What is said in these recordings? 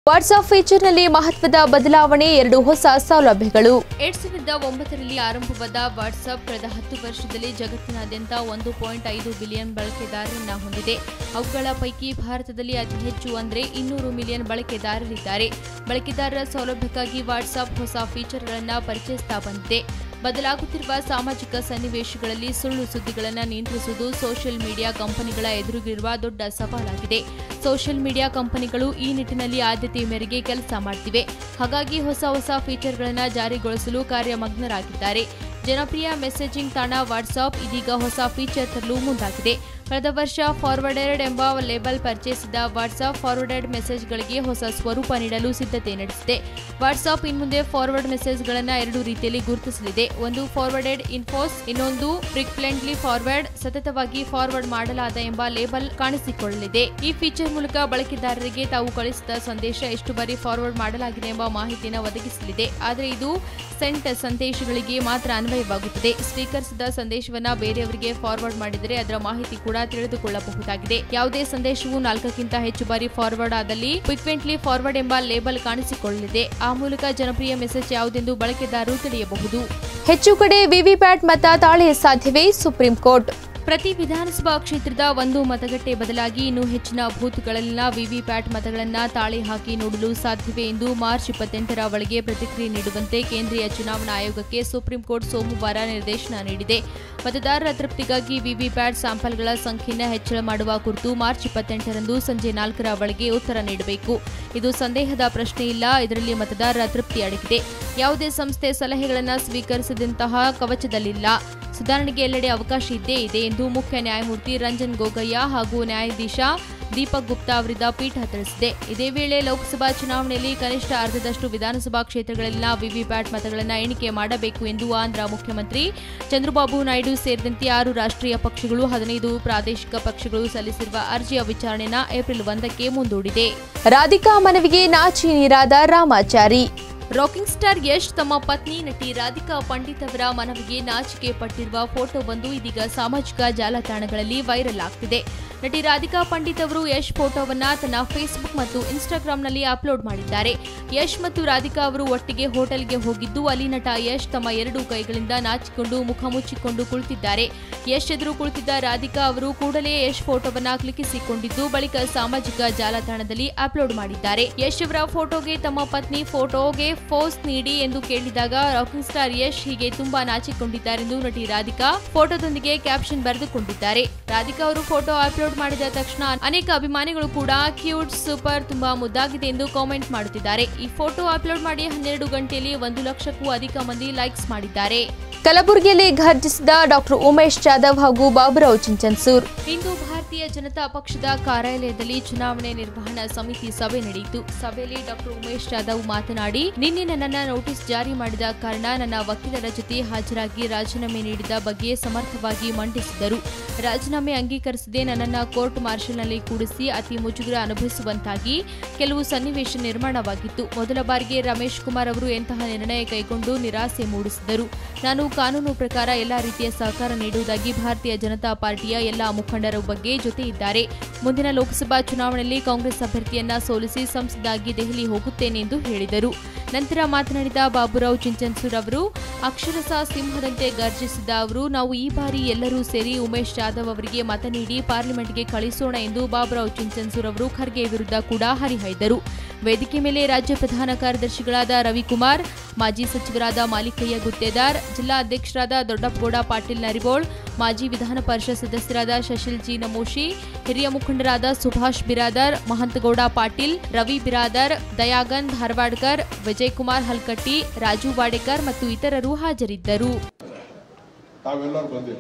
WhatsApp ಫೀಚರ್ನಲ್ಲಿ ಮಹತ್ವದ ಬದಲಾವಣೆ ಎರಡು ಹೊಸ ಸೌಲಭ್ಯಗಳು ಎರಡ್ ಸಾವಿರದ ಒಂಬತ್ತರಲ್ಲಿ ಆರಂಭವಾದ ವಾಟ್ಸ್ಆಪ್ ಕಳೆದ ಹತ್ತು ವರ್ಷದಲ್ಲಿ ಜಗತ್ತಿನಾದ್ಯಂತ ಒಂದು ಪಾಯಿಂಟ್ ಐದು ಬಿಲಿಯನ್ ಬಳಕೆದಾರರನ್ನ ಹೊಂದಿದೆ ಅವುಗಳ ಪೈಕಿ ಭಾರತದಲ್ಲಿ ಅತಿ ಹೆಚ್ಚು ಅಂದರೆ ಇನ್ನೂರು ಮಿಲಿಯನ್ ಬಳಕೆದಾರರಿದ್ದಾರೆ ಬಳಕೆದಾರರ ಸೌಲಭ್ಯಕ್ಕಾಗಿ ವಾಟ್ಸ್ಆಪ್ ಹೊಸ ಫೀಚರ್ಗಳನ್ನು ಪರಿಚಯಿಸ್ತಾ ಬಂದಿದೆ ಬದಲಾಗುತ್ತಿರುವ ಸಾಮಾಜಿಕ ಸನ್ನಿವೇಶಗಳಲ್ಲಿ ಸುಳ್ಳು ಸುದ್ದಿಗಳನ್ನು ನಿಯಂತ್ರಿಸುವುದು ಸೋಷಿಯಲ್ ಮೀಡಿಯಾ ಕಂಪನಿಗಳ ಎದುರಿಗಿರುವ ದೊಡ್ಡ ಸವಾಲಾಗಿದೆ ಸೋಷಿಯಲ್ ಮೀಡಿಯಾ ಕಂಪನಿಗಳು ಈ ನಿಟ್ಟಿನಲ್ಲಿ ಆದ್ಯತೆ ಮೇರೆಗೆ ಕೆಲಸ ಮಾಡ್ತಿವೆ ಹಾಗಾಗಿ ಹೊಸ ಹೊಸ ಫೀಚರ್ಗಳನ್ನು ಜಾರಿಗೊಳಿಸಲು ಕಾರ್ಯಮಗ್ನರಾಗಿದ್ದಾರೆ ಜನಪ್ರಿಯ ಮೆಸೇಜಿಂಗ್ ತಾಣ ವಾಟ್ಸಾಪ್ ಇದೀಗ ಹೊಸ ಫೀಚರ್ ತರಲು ಮುಂದಾಗಿದೆ ಕಳೆದ ವರ್ಷ ಫಾರ್ವರ್ಡೆಡ್ ಎಂಬ ಲೇಬಲ್ ಪರಿಚಯಿಸಿದ ವಾಟ್ಸಾಪ್ ಫಾರ್ವರ್ಡೆಡ್ ಮೆಸೇಜ್ಗಳಿಗೆ ಹೊಸ ಸ್ವರೂಪ ನೀಡಲು ಸಿದ್ಧತೆ ನಡೆಸಿದೆ ವಾಟ್ಸಾಪ್ ಇನ್ಮುಂದೆ ಫಾರ್ವರ್ಡ್ ಮೆಸೇಜ್ಗಳನ್ನು ಎರಡು ರೀತಿಯಲ್ಲಿ ಗುರುತಿಸಲಿದೆ ಒಂದು ಫಾರ್ವರ್ಡೆಡ್ ಇನ್ಫೋಸ್ ಇನ್ನೊಂದು ಫ್ರೀಕ್ವೆಂಟ್ಲಿ ಫಾರ್ವರ್ಡ್ ಸತತವಾಗಿ ಫಾರ್ವರ್ಡ್ ಮಾಡಲಾದ ಎಂಬ ಲೇಬಲ್ ಕಾಣಿಸಿಕೊಳ್ಳಲಿದೆ ಈ ಫೀಚರ್ ಮೂಲಕ ಬಳಕೆದಾರರಿಗೆ ತಾವು ಕಳಿಸಿದ ಸಂದೇಶ ಎಷ್ಟು ಬಾರಿ ಫಾರ್ವರ್ಡ್ ಮಾಡಲಾಗಿದೆ ಎಂಬ ಮಾಹಿತಿಯನ್ನು ಒದಗಿಸಲಿದೆ ಆದರೆ ಇದು ಸೆಂಟ್ ಸಂದೇಶಗಳಿಗೆ ಮಾತ್ರ ಅನ್ವಯವಾಗುತ್ತದೆ ಸ್ವೀಕರಿಸಿದ ಸಂದೇಶವನ್ನ ಬೇರೆಯವರಿಗೆ ಫಾರ್ವರ್ಡ್ ಮಾಡಿದರೆ ಅದರ ಮಾಹಿತಿ ಕೂಡ ತಿಳಿದುಕೊಳ್ಳಬಹುದಾಗಿದೆ ಯಾವುದೇ ಸಂದೇಶವು ನಾಲ್ಕಕ್ಕಿಂತ ಹೆಚ್ಚು ಬಾರಿ ಫಾರ್ವರ್ಡ್ ಆದಲ್ಲಿ ಫ್ರೀಕ್ವೆಂಟ್ಲಿ ಫಾರ್ವರ್ಡ್ ಎಂಬ ಲೇಬಲ್ ಕಾಣಿಸಿಕೊಳ್ಳಲಿದೆ ಆ ಮೂಲಕ ಜನಪ್ರಿಯ ಮೆಸೇಜ್ ಯಾವುದೆಂದು ಬಳಕೆದಾರರು ತಿಳಿಯಬಹುದು ಹೆಚ್ಚು ಕಡೆ ವಿವಿಪ್ಯಾಟ್ ಮತ ತಾಳೆ ಸಾಧ್ಯವೇ ಸುಪ್ರೀಂ ಕೋರ್ಟ್ ಪ್ರತಿ ವಿಧಾನಸಭಾ ಕ್ಷೇತ್ರದ ಒಂದು ಮತಗಟ್ಟೆ ಬದಲಾಗಿ ಇನ್ನೂ ಹೆಚ್ಚಿನ ಬೂತ್ಗಳಲ್ಲಿನ ವಿವಿಪ್ಯಾಟ್ ಮತಗಳನ್ನು ತಾಳೆ ಹಾಕಿ ನೋಡಲು ಸಾಧ್ಯವೇ ಎಂದು ಮಾರ್ಚ್ ಇಪ್ಪತ್ತೆಂಟರ ಒಳಗೆ ಪ್ರತಿಕ್ರಿಯೆ ನೀಡುವಂತೆ ಕೇಂದ್ರೀಯ ಚುನಾವಣಾ ಆಯೋಗಕ್ಕೆ ಸುಪ್ರೀಂ ಕೋರ್ಟ್ ಸೋಮವಾರ ನಿರ್ದೇಶನ ನೀಡಿದೆ ಮತದಾರರ ತೃಪ್ತಿಗಾಗಿ ವಿವಿಪ್ಯಾಟ್ ಸ್ಯಾಂಪಲ್ಗಳ ಸಂಖ್ಯೆಯನ್ನು ಹೆಚ್ಚಳ ಮಾಡುವ ಕುರಿತು ಮಾರ್ಚ್ ಇಪ್ಪತ್ತೆಂಟರಂದು ಸಂಜೆ ನಾಲ್ಕರ ಒಳಗೆ ಉತ್ತರ ನೀಡಬೇಕು ಇದು ಸಂದೇಹದ ಪ್ರಶ್ನೆ ಇಲ್ಲ ಇದರಲ್ಲಿ ಮತದಾರರ ತೃಪ್ತಿ ಅಡಗಿದೆ ಯಾವುದೇ ಸಂಸ್ಥೆ ಸಲಹೆಗಳನ್ನು ಸ್ವೀಕರಿಸದಂತಹ ಕವಚದಲ್ಲಿಲ್ಲ ಸುಧಾರಣೆಗೆ ಎಲ್ಲೆಡೆ ಅವಕಾಶ ಇದ್ದೇ ಇದೆ ಎಂದು ಮುಖ್ಯ ನ್ಯಾಯಮೂರ್ತಿ ರಂಜನ್ ಗೊಗಯ್ಯ ಹಾಗೂ ನ್ಯಾಯಾಧೀಶ ದೀಪಕ್ ಗುಪ್ತಾ ಅವರಿದ್ದ ಪೀಠ ತಿಳಿಸಿದೆ ಇದೇ ವೇಳೆ ಲೋಕಸಭಾ ಚುನಾವಣೆಯಲ್ಲಿ ಕನಿಷ್ಠ ಅರ್ಧದಷ್ಟು ವಿಧಾನಸಭಾ ಕ್ಷೇತ್ರಗಳಲ್ಲಿನ ವಿವಿಪ್ಯಾಟ್ ಮತಗಳನ್ನು ಎಣಿಕೆ ಮಾಡಬೇಕು ಎಂದು ಆಂಧ್ರ ಮುಖ್ಯಮಂತ್ರಿ ಚಂದ್ರಬಾಬು ನಾಯ್ಡು ಸೇರಿದಂತೆ ಆರು ರಾಷ್ಟ್ರೀಯ ಪಕ್ಷಗಳು ಹದಿನೈದು ಪ್ರಾದೇಶಿಕ ಪಕ್ಷಗಳು ಸಲ್ಲಿಸಿರುವ ಅರ್ಜಿಯ ವಿಚಾರಣೆನ ಏಪ್ರಿಲ್ ಒಂದಕ್ಕೆ ಮುಂದೂಡಿದೆ ರಾಧಿಕಾ ಮನವಿಗೆ ನಾಚಿ ನೀರಾದ ರಾಮಾಚಾರಿ ರಾಕಿಂಗ್ ಸ್ಟಾರ್ ಯಶ್ ತಮ್ಮ ಪತ್ನಿ ನಟಿ ರಾಧಿಕಾ ಪಂಡಿತ್ ಅವರ ಮನವಿಗೆ ನಾಚಿಕೆ ಪಟ್ಟಿರುವ ಫೋಟೋವೊಂದು ಇದೀಗ ಸಾಮಾಜಿಕ ಜಾಲತಾಣಗಳಲ್ಲಿ ವೈರಲ್ ಆಗ್ತಿದೆ ನಟಿ ರಾಧಿಕಾ ಪಂಡಿತ್ ಅವರು ಯಶ್ ಫೋಟೋವನ್ನ ತನ್ನ ಫೇಸ್ಬುಕ್ ಮತ್ತು ಇನ್ಸ್ಟಾಗ್ರಾಂನಲ್ಲಿ ಅಪ್ಲೋಡ್ ಮಾಡಿದ್ದಾರೆ ಯಶ್ ಮತ್ತು ರಾಧಿಕಾ ಅವರು ಒಟ್ಟಿಗೆ ಹೋಟೆಲ್ಗೆ ಹೋಗಿದ್ದು ಅಲ್ಲಿ ನಟ ಯಶ್ ತಮ್ಮ ಎರಡು ಕೈಗಳಿಂದ ನಾಚಿಕೊಂಡು ಮುಖ ಮುಚ್ಚಿಕೊಂಡು ಕುಳಿತಿದ್ದಾರೆ ಯಶ್ ಎದುರು ಕುಳಿತಿದ್ದ ರಾಧಿಕಾ ಅವರು ಕೂಡಲೇ ಯಶ್ ಫೋಟೋವನ್ನ ಕ್ಲಿಕ್ಕಿಸಿಕೊಂಡಿದ್ದು ಬಳಿಕ ಸಾಮಾಜಿಕ ಜಾಲತಾಣದಲ್ಲಿ ಅಪ್ಲೋಡ್ ಮಾಡಿದ್ದಾರೆ ಯಶ್ ಅವರ ಫೋಟೋಗೆ ತಮ್ಮ ಪತ್ನಿ ಫೋಟೋಗೆ ಫೋಸ್ ನೀಡಿ ಎಂದು ಕೇಳಿದಾಗ ರಾಕಿಂಗ್ ಸ್ಟಾರ್ ಯಶ್ ಹೀಗೆ ತುಂಬಾ ನಾಚಿಕೊಂಡಿದ್ದಾರೆಂದು ನಟಿ ರಾಧಿಕಾ ಫೋಟೋದೊಂದಿಗೆ ಕ್ಯಾಪ್ಷನ್ ಬರೆದುಕೊಂಡಿದ್ದಾರೆ ರಾಧಿಕಾ ಅವರು ಫೋಟೋ ಅಪ್ಲೋಡ್ ಮಾಡಿದ ತಕ್ಷಣ ಅನೇಕ ಅಭಿಮಾನಿಗಳು ಕೂಡ ಕ್ಯೂಟ್ ಸೂಪರ್ ತುಂಬಾ ಮುದ್ದಾಗಿದೆ ಎಂದು ಕಾಮೆಂಟ್ ಮಾಡುತ್ತಿದ್ದಾರೆ ಈ ಫೋಟೋ ಅಪ್ಲೋಡ್ ಮಾಡಿ ಹನ್ನೆರಡು ಗಂಟೆಯಲ್ಲಿ ಒಂದು ಲಕ್ಷಕ್ಕೂ ಅಧಿಕ ಮಂದಿ ಲೈಕ್ಸ್ ಮಾಡಿದ್ದಾರೆ ಕಲಬುರಗಿಯಲ್ಲಿ ಘರ್ಜಿಸಿದ ಡಾಕ್ಟರ್ ಉಮೇಶ್ ಜಾಧವ್ ಹಾಗೂ ಬಾಬುರಾವ್ ಚಿಂಚನ್ಸೂರ್ ಇಂದು ಭಾರತೀಯ ಜನತಾ ಪಕ್ಷದ ಕಾರ್ಯಾಲಯದಲ್ಲಿ ಚುನಾವಣೆ ನಿರ್ವಹಣಾ ಸಮಿತಿ ಸಭೆ ನಡೆಯಿತು ಸಭೆಯಲ್ಲಿ ಡಾಕ್ಟರ್ ಉಮೇಶ್ ಜಾಧವ್ ಮಾತನಾಡಿ ನಿನ್ನೆ ನನ್ನನ್ನ ನೋಟಿಸ್ ಜಾರಿ ಮಾಡಿದ ಕಾರಣ ನನ್ನ ವಕೀಲರ ಜೊತೆ ಹಾಜರಾಗಿ ರಾಜೀನಾಮೆ ನೀಡಿದ ಬಗ್ಗೆ ಸಮರ್ಥವಾಗಿ ಮಂಡಿಸಿದರು ರಾಜೀನಾಮೆ ಅಂಗೀಕರಿಸದೆ ನನ್ನನ್ನ ಕೋರ್ಟ್ ಮಾರ್ಷಲ್ನಲ್ಲಿ ಕೂಡಿಸಿ ಅತಿ ಮುಜುಗರ ಅನುಭವಿಸುವಂತಾಗಿ ಕೆಲವು ಸನ್ನಿವೇಶ ನಿರ್ಮಾಣವಾಗಿತ್ತು ಮೊದಲ ಬಾರಿಗೆ ರಮೇಶ್ ಕುಮಾರ್ ಅವರು ಎಂತಹ ನಿರ್ಣಯ ಕೈಗೊಂಡು ನಿರಾಸೆ ಮೂಡಿಸಿದರು ನಾನು ಕಾನೂನು ಪ್ರಕಾರ ಎಲ್ಲಾ ರೀತಿಯ ಸಹಕಾರ ನೀಡುವುದಾಗಿ ಭಾರತೀಯ ಜನತಾ ಪಾರ್ಟಿಯ ಎಲ್ಲಾ ಮುಖಂಡರ ಬಗ್ಗೆ ಜೊತೆ ಇದ್ದಾರೆ ಮುಂದಿನ ಲೋಕಸಭಾ ಚುನಾವಣೆಯಲ್ಲಿ ಕಾಂಗ್ರೆಸ್ ಅಭ್ಯರ್ಥಿಯನ್ನ ಸೋಲಿಸಿ ಸಂಸದಾಗಿ ದೆಹಲಿ ಹೋಗುತ್ತೇನೆ ಎಂದು ಹೇಳಿದರು ನಂತರ ಮಾತನಾಡಿದ ಬಾಬುರಾವ್ ಚಿಂಚನ್ಸೂರ್ ಅವರು ಅಕ್ಷರಶಃ ಸಿಂಹದಂತೆ ಗರ್ಜಿಸಿದ ಅವರು ನಾವು ಈ ಬಾರಿ ಎಲ್ಲರೂ ಸೇರಿ ಉಮೇಶ್ ಜಾಧವ್ ಅವರಿಗೆ ಮತ ನೀಡಿ ಪಾರ್ಲಿಮೆಂಟ್ಗೆ ಕಳಿಸೋಣ ಎಂದು ಬಾಬುರಾವ್ ಚಿಂಚನ್ಸೂರ್ ಅವರು ಖರ್ಗೆ ವಿರುದ್ಧ ಕೂಡ ಹರಿಹಾಯ್ದರು ವೇದಿಕೆ ಮೇಲೆ ರಾಜ್ಯ ಪ್ರಧಾನ ಕಾರ್ಯದರ್ಶಿಗಳಾದ ರವಿಕುಮಾರ್ ಮಾಜಿ ಸಚಿವರಾದ ಮಾಲಿಕಯ್ಯ ಗುತ್ತೇದಾರ್ ಜಿಲ್ಲಾ ಅಧ್ಯಕ್ಷರಾದ ದೊಡ್ಡಪ್ಪಗೌಡ ಪಾಟೀಲ್ ನರಿಬೋಳ್ ಮಾಜಿ ವಿಧಾನ ಪರಿಷತ್ ಸದಸ್ಯರಾದ ಶಶಿಲ್ ಜಿ ನಮೋಶಿ ಹಿರಿಯ ಮುಖಂಡರಾದ ಸುಭಾಷ್ ಬಿರಾದರ್ ಮಹಂತಗೌಡ ಪಾಟೀಲ್ ರವಿ ಬಿರಾದರ್ ದಯಾಗನ್ ಧಾರವಾಡ್ಕರ್ ವಿಜಯಕುಮಾರ್ ಹಲ್ಕಟ್ಟಿ ರಾಜು ವಾಡೇಕರ್ ಮತ್ತು ಇತರರು ಹಾಜರಿದ್ದರು ತಾವೆಲ್ಲರೂ ಬಂದಿರಿ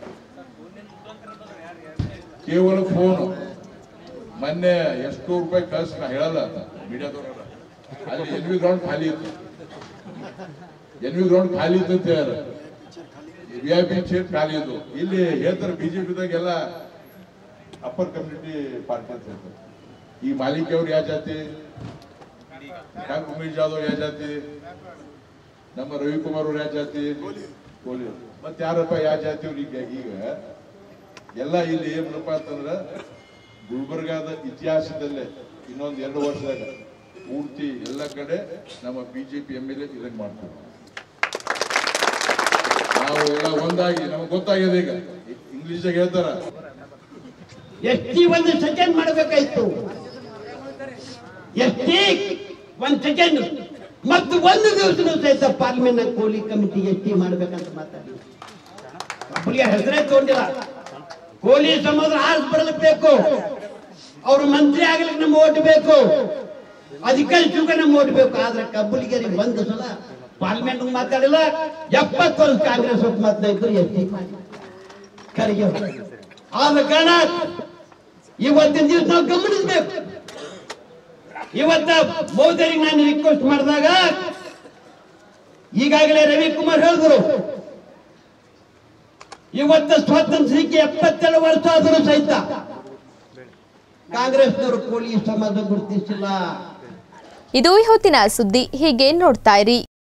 ಕೇವಲ ಫೋನ್ ಮೊನ್ನೆ ಎಷ್ಟು ರೂಪಾಯಿ ಕಳ್ಸಿ ನಾ ಹೇಳಲ್ಲ ಮೀಡಿಯಾದವ್ರ ಅಲ್ಲಿ ಎನ್ ವಿ ಗ್ರೌಂಡ್ ಖಾಲಿ ಇತ್ತು ಎನ್ ವಿ ಗ್ರೌಂಡ್ ಖಾಲಿ ಇತ್ತು ಅಂತ ಹೇಳ್ಯಾರ ವಿ ಐ ಪಿ ಸೀಟ್ ಖಾಲಿ ಇದ್ದು ಇಲ್ಲಿ ಹೇಳ್ತಾರೆ ಬಿಜೆಪಿದಾಗ ಎಲ್ಲ ಅಪ್ಪರ್ ಕಮ್ಯುನಿಟಿ ಪಾರ್ಟಿ ಅಂತ ಹೇಳ್ತಾರೆ ಈ ಮಾಲಿಕ್ ಅವ್ರು ಯಾವ ಜಾತಿ ಡಾಕ್ಟರ್ ಉಮೇಶ್ ಜಾಧವ್ ಯಾವ ಜಾತಿ ನಮ್ಮ ರವಿಕುಮಾರ್ ಅವ್ರು ಯಾವ ಜಾತಿ ಕೋಲಿ ಮತ್ತೆ ಯಾರಪ್ಪ ಯಾವ ಜಾತಿ ಅವ್ರು ಈಗ ಈಗ ಎಲ್ಲ ಇಲ್ಲಿ ಏನಪ್ಪ ಅಂತಂದ್ರ ಗುಲ್ಬರ್ಗಾದ ಇತಿಹಾಸದಲ್ಲೇ ಇನ್ನೊಂದ್ ಎರಡು ವರ್ಷದಾಗ ಪೂರ್ತಿ ಎಲ್ಲ ಕಡೆ ನಮ್ಮ ಬಿಜೆಪಿ ಎಂ ಎಲ್ ಎ ಇದನ್ನ ಮಾಡ್ತಾರೆ ನಾವು ಎಲ್ಲ ಒಂದಾಗಿ ನಮ್ಗೆ ಗೊತ್ತಾಗಿದೆ ಈಗ ಇಂಗ್ಲಿಷಾಗ ಹೇಳ್ತಾರ ಎಷ್ಟಿ ಒಂದು ಸೆಕೆಂಡ್ ಮಾಡಬೇಕಾಯ್ತು ಎಷ್ಟಿ ಒಂದ್ ಸೆಕೆಂಡ್ ಮತ್ತು ಒಂದು ದಿವಸನೂ ಸಹಿತ ಪಾರ್ಲಿಮೆಂಟ್ ಕೋಲಿ ಕಮಿಟಿ ಎಷ್ಟಿ ಮಾಡ್ಬೇಕಂತ ಮಾತಾಡಿ ಒಬ್ಬರಿಗೆ ಹೆಸರೇ ತಗೊಂಡಿಲ್ಲ ಕೋಲಿ ಸಮುದ್ರ ಆರ್ಸ್ ಬರಲಿಕ್ಕೆ ಅವ್ರು ಮಂತ್ರಿ ಆಗ್ಲಿಕ್ಕೆ ನಮ್ಮ ಓಟ್ ಬೇಕು ಅಧಿಕಾರಿ ಚುಕ ನಮ್ಮ ಓಟ್ ಬೇಕು ಆದ್ರೆ ಕಬ್ಬುಲಿಗೇರಿ ಒಂದು ಸಲ ಪಾರ್ಲಿಮೆಂಟ್ ಮಾತಾಡಿಲ್ಲ ಎಪ್ಪತ್ತು ವರ್ಷ ಕಾಂಗ್ರೆಸ್ ಒಟ್ಟು ಮಾತಾಡಿದ್ರು ಎಷ್ಟಿ ಕರಿಗೆ ಆದ ಕಾರಣ ಇವತ್ತಿನ ದಿವಸ ನಾವು ಗಮನಿಸಬೇಕು ಇವತ್ತ ಮೋದಿಯರಿಗೆ ನಾನು ರಿಕ್ವೆಸ್ಟ್ ಮಾಡಿದಾಗ ಈಗಾಗಲೇ ರವಿಕುಮಾರ್ ಹೇಳಿದ್ರು ಇವತ್ತ ಸ್ವಾತಂತ್ರ್ಯಕ್ಕೆ ಎಪ್ಪತ್ತೆರಡು ವರ್ಷ ಆದರೂ ಸಹಿತ ಕಾಂಗ್ರೆಸ್ನವರು ಕೋಳಿ ಸಮಾಜ ಗುರುತಿಸಿಲ್ಲ ಇದು ಈ ಹೊತ್ತಿನ ಸುದ್ದಿ ಹೀಗೆ ನೋಡ್ತಾ ಇರಿ